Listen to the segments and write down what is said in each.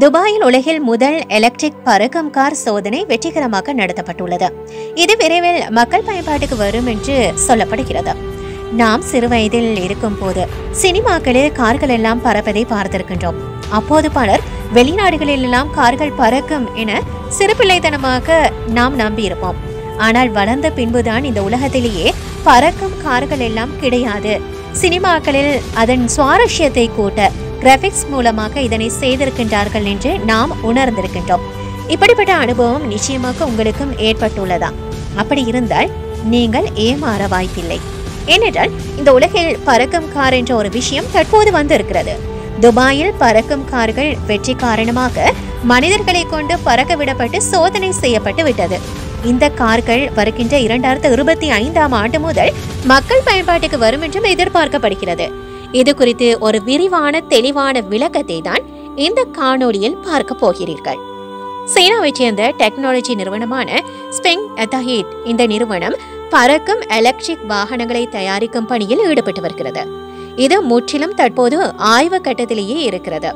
துபாயில் உலகில் முதல் எலக்ட்ரிக் பறக்கும் கார் சோதனை வெற்றிகரமாக நடத்தப்பட்டுள்ளது இது விரைவில் மக்கள் பயன்பாட்டுக்கு வரும் என்று சொல்லப்படுகிறது நாம் சிறுவயதில் இருக்கும் போது சினிமாக்களில் கார்கள் எல்லாம் பறப்பதை பார்த்திருக்கின்றோம் அப்போது பலர் வெளிநாடுகளில் எல்லாம் கார்கள் பறக்கும் என சிறுபிள்ளைத்தனமாக நாம் நம்பியிருப்போம் ஆனால் வளர்ந்த பின்புதான் இந்த உலகத்திலேயே பறக்கும் கார்கள் எல்லாம் கிடையாது சினிமாக்களில் அதன் சுவாரஸ்யத்தை கூட்ட கிராபிக்ஸ் மூலமாக இதனை செய்திருக்கின்றார்கள் என்று நாம் உணர்ந்திருக்கின்றோம் இப்படிப்பட்ட அனுபவம் நிச்சயமாக உங்களுக்கும் ஏற்பட்டுள்ளதா அப்படி இருந்தால் நீங்கள் ஏமாற வாய்ப்பில்லை ஏனென்றால் இந்த உலகில் பறக்கும் கார் என்ற ஒரு விஷயம் தற்போது வந்திருக்கிறது துபாயில் பறக்கும் கார்கள் வெற்றி காரணமாக மனிதர்களை கொண்டு பறக்க விடப்பட்டு சோதனை செய்யப்பட்டு விட்டது இந்த கார்கள் வருகின்ற இரண்டாயிரத்து இருபத்தி ஐந்தாம் ஆண்டு முதல் மக்கள் பயன்பாட்டுக்கு வரும் என்றும் எதிர்பார்க்கப்படுகிறது இது குறித்து ஒரு விரிவான தெளிவான விளக்கத்தை தான் இந்த காணொளியில் பார்க்க போகிறீர்கள் சீனாவைச் சேர்ந்த டெக்னாலஜி நிறுவனமான ஸ்பெங் எத்தஹீட் இந்த நிறுவனம் பறக்கும் எலக்ட்ரிக் வாகனங்களை தயாரிக்கும் பணியில் ஈடுபட்டு வருகிறது இது முற்றிலும் தற்போது ஆய்வு கட்டத்திலேயே இருக்கிறது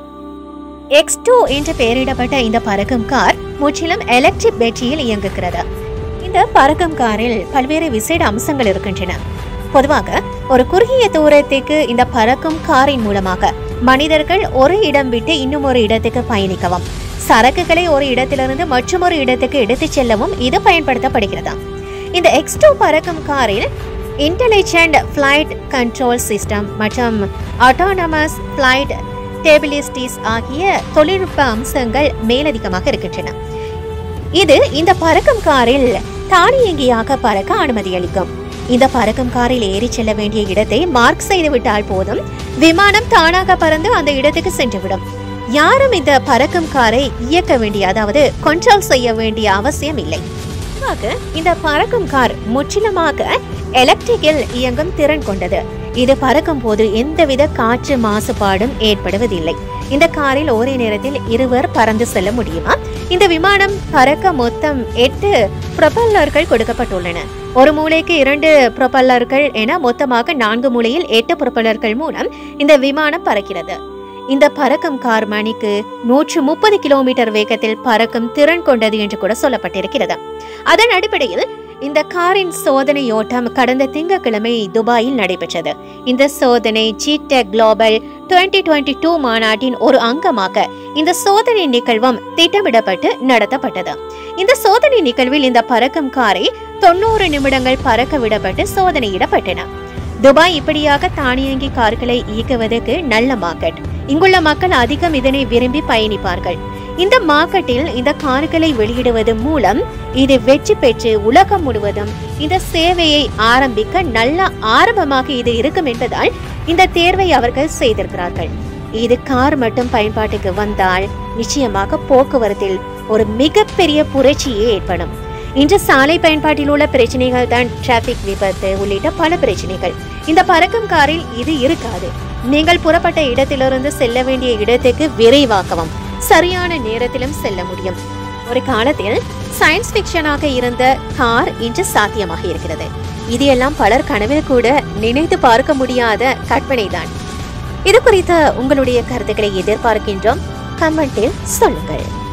எக்ஸ் டூ என்று பெயரிடப்பட்ட இந்த பறக்கும் கார் முற்றிலும் எலக்ட்ரிக் பேட்டரியில் இயங்குகிறது இந்த பறக்கும் காரில் பல்வேறு விசேட அம்சங்கள் இருக்கின்றன பொதுவாக ஒரு குறுகிய தூரத்துக்கு இந்த பறக்கும் காரின் மூலமாக மனிதர்கள் ஒரு இடம் விட்டு இன்னும் ஒரு இடத்துக்கு பயணிக்கவும் சரக்குகளை ஒரு இடத்திலிருந்து மற்றொரு இடத்துக்கு எடுத்துச் செல்லவும் இது பயன்படுத்தப்படுகிறது இந்த எக்ஸ் டூ பறக்கும் காரில் இன்டெலிஜென்ட் ஃப்ளைட் கண்ட்ரோல் சிஸ்டம் மற்றும் ஆட்டோனமஸ் ஃப்ளைட் டேபிலிஸ்டிஸ் ஆகிய தொழில்நுட்ப அம்சங்கள் மேலதிகமாக இருக்கின்றன இது இந்த பறக்கும் காரில் தானியங்கியாக பறக்க அனுமதி அளிக்கும் இந்த பறக்கும் காரில் ஏறி செல்ல வேண்டிய இடத்தை மார்க் செய்து விட்டால் போதும் விமானம் தானாக பறந்து அந்த இடத்துக்கு சென்றுவிடும் யாரும் இந்த பறக்கும் காரை இயக்க வேண்டிய அதாவது கண்ட்ரோல் செய்ய வேண்டிய அவசியம் இல்லை பொதுவாக இந்த பறக்கும் கார் முற்றிலுமாக எலக்ட்ரிக்கில் இயங்கும் திறன் கொண்டது இது பறக்கும் போது எந்தவித காற்று மாசுபாடும் ஏற்படுவதில்லை இந்த காரில் ஒரே நேரத்தில் இருவர் பறந்து செல்ல முடியுமா இந்த விமானம் பறக்க மொத்தம் எட்டு ப்ரொபல்லர்கள் கொடுக்கப்பட்டுள்ளன ஒரு மூலைக்கு இரண்டு ப்ரொபல்லர்கள் என மொத்தமாக நான்கு மூலையில் எட்டு ப்ரொபல்லர்கள் மூலம் இந்த விமானம் பறக்கிறது இந்த பறக்கும் கார் மணிக்கு நூற்று முப்பது கிலோமீட்டர் வேகத்தில் பறக்கும் திறன் கொண்டது என்று கூட சொல்லப்பட்டிருக்கிறது அதன் அடிப்படையில் இந்த காரின் சோதனை ஓட்டம் கடந்த திங்கட்கிழமை துபாயில் நடைபெற்றது இந்த சோதனை ஜிடெக் குளோபல் 2022 டூ மாநாட்டின் ஒரு அங்கமாக இந்த சோதனை நிகழ்வும் திட்டமிடப்பட்டு நடத்தப்பட்டது இந்த சோதனை நிகழ்வில் இந்த பறக்கும் காரை தொண்ணூறு நிமிடங்கள் பறக்க விடப்பட்டு சோதனையிடப்பட்டன துபாய் இப்படியாக தானியங்கி கார்களை இயக்குவதற்கு நல்ல மார்க்கெட் இங்குள்ள மக்கள் அதிகம் இதனை விரும்பி பயணிப்பார்கள் இந்த மார்க்கெட்டில் இந்த கார்களை வெளியிடுவது மூலம் இது வெற்றி பெற்று உலகம் முழுவதும் இந்த சேவையை ஆரம்பிக்க நல்ல ஆரம்பமாக இது இருக்கும் என்பதால் இந்த தேர்வை அவர்கள் செய்திருக்கிறார்கள் இது கார் மட்டும் பயன்பாட்டுக்கு வந்தால் நிச்சயமாக போக்குவரத்தில் ஒரு மிகப்பெரிய புரட்சியே ஏற்படும் இன்று சாலை பயன்பாட்டில் உள்ள பிரச்சனைகள் தான் டிராபிக் விபத்து உள்ளிட்ட பல பிரச்சனைகள் இந்த பறக்கும் காரில் இது இருக்காது நீங்கள் புறப்பட்ட இடத்திலிருந்து செல்ல வேண்டிய இடத்துக்கு விரைவாக்கவும் சரியான நேரத்திலும் செல்ல முடியும் ஒரு காலத்தில் சயின்ஸ் ஃபிக்ஷனாக இருந்த கார் இன்று சாத்தியமாக இருக்கிறது இது எல்லாம் பலர் கனவில் கூட நினைத்து பார்க்க முடியாத கற்பனைதான் இது குறித்த உங்களுடைய கருத்துக்களை எதிர்பார்க்கின்றோம் கமெண்டில் சொல்லுங்கள்